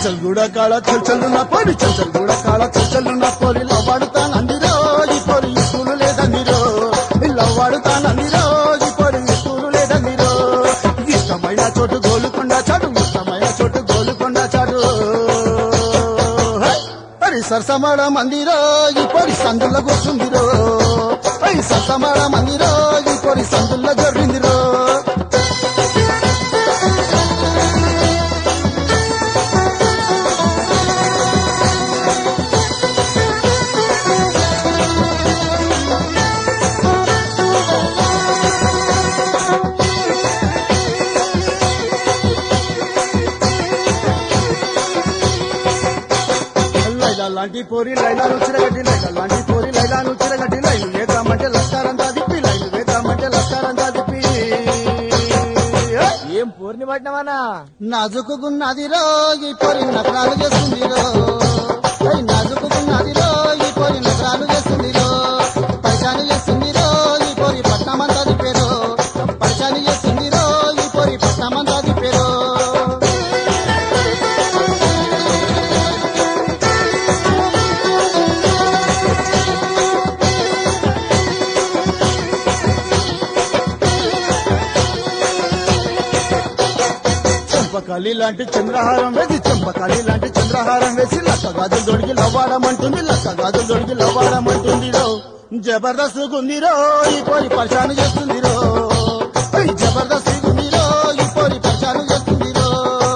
చంచల్ గూడ కాళ చల్చల్లు నా పోరి చంచల్ గూడ కాళ చల్చల్లు నా పోరి లవ్వాడుతానందిరో ఈ పోరి స్కూలు లేదందిరో లవ్వాడుతానందిరో ఈ పోరి స్కూలు లేదందిరో ఇష్టమైన చోటు గోలుకొండ చాటు ఇష్టమైన చోటు గోలుకొండ చాటు హే! పరి సరసమాడ మందిరో ఈ పొరి సందుల కూర్చుందిరో పరి సరసమాడ మందిరో ఈ పొరి సందుల జొర్రిందిరో లైలా లాంటి పోరి లైలాను చిరగట్టి లైలా లాంటి పోరి లైలాను చిరగట్టి లైలు వేద్దామంటే లస్కారంతా దిప్పి లైలు వేద్దామంటే లస్కారంతా దిప్పి హే! ఏం పూర్ణి పట్టినవనా నాజుకున్నదిరో ఈ పొరి నకరాలు చేస్తుందిరో ఏయ్ నాజుకున్నదిరో ఈ పొరి నకరాలు చేస్తుందిరో పరిశాని చేస్తుందిరో ఈ పొరి పట్నమంతా దిప్పేరో పరిశాని చేస్తుందిరో ఈ పొరి పట్నమంతా దిప్పేరో చెంపకాలి లాంటి చంద్రహారం వేసి చెంపకాలి లాంటి చంద్రహారం వేసి లక్క గాజులు దొడికి లవ్వాడమంటుంది లక్క గాజులు దొడికి లవ్వాడమంటుంది రో జబర్దస్త్ గుందిరో ఈ పోరి పరిశాను చేస్తుందిరో ఏయ్ జబర్దస్త్ గుందిరో ఈ పోరి పరిశాను చేస్తుందిరో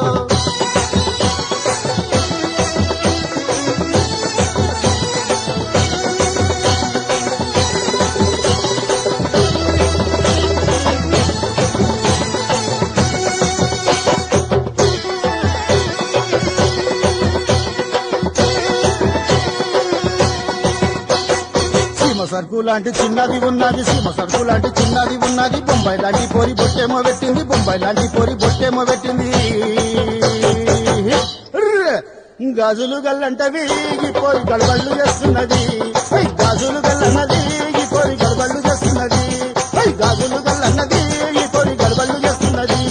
సీమ సరుకు లాంటి చిన్నది ఉన్నది సీమ సరుకు లాంటి చిన్నది ఉన్నది బొంబాయి లాంటి పోరి బొట్టేమో పెట్టింది బొంబాయి లాంటి పోరి బొట్టేమో పెట్టింది ర్ర్! గాజులు గల్లంటవి ఈ పోరి గడబళ్ళు చేస్తున్నది ఐ గాజులు గల్లన్నది ఈ పోరి గడబళ్ళు చేస్తున్నది ఐ గాజులు గల్లన్నది ఈ పోరి గడబళ్ళు చేస్తున్నది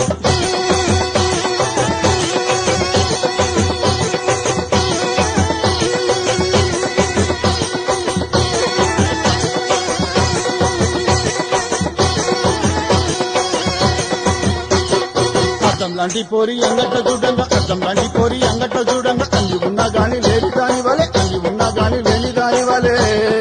అద్దం లాంటి పోరి అంగట్ట చూడంగా అద్దం లాంటి పోరి అంగట్ట చూడంగా అంగి ఉన్నా గాని లేని దాని వలే అంగి ఉన్నా గాని లేని దాని వలే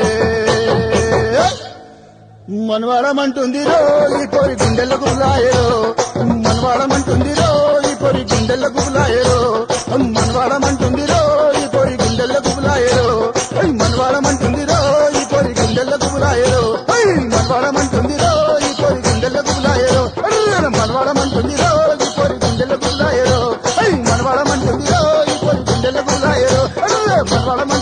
మనవాడమంటుంది రో ఈ పొరి గుండెలకు గులాయరో మనవాడమంటుంది రో ఈ పొరి గుండెలకు గులాయరో మనవాడమంటుంది రో ఈ పొరి గుండెలకు గులాయరో మనవాడమంటుంది రో ఈ పొరి గుండెలకు గులాయరో మనవాడమంటుంది రో ఈ పొరి గుండెలకు గులాయరో మనవాడమంటుంది రో ఈ పొరి గుండెలకు గులాయరో మనవాడమంటుంది రో ఈ పొరి గుండెలకు గులాయరో మనవాడమంటుంది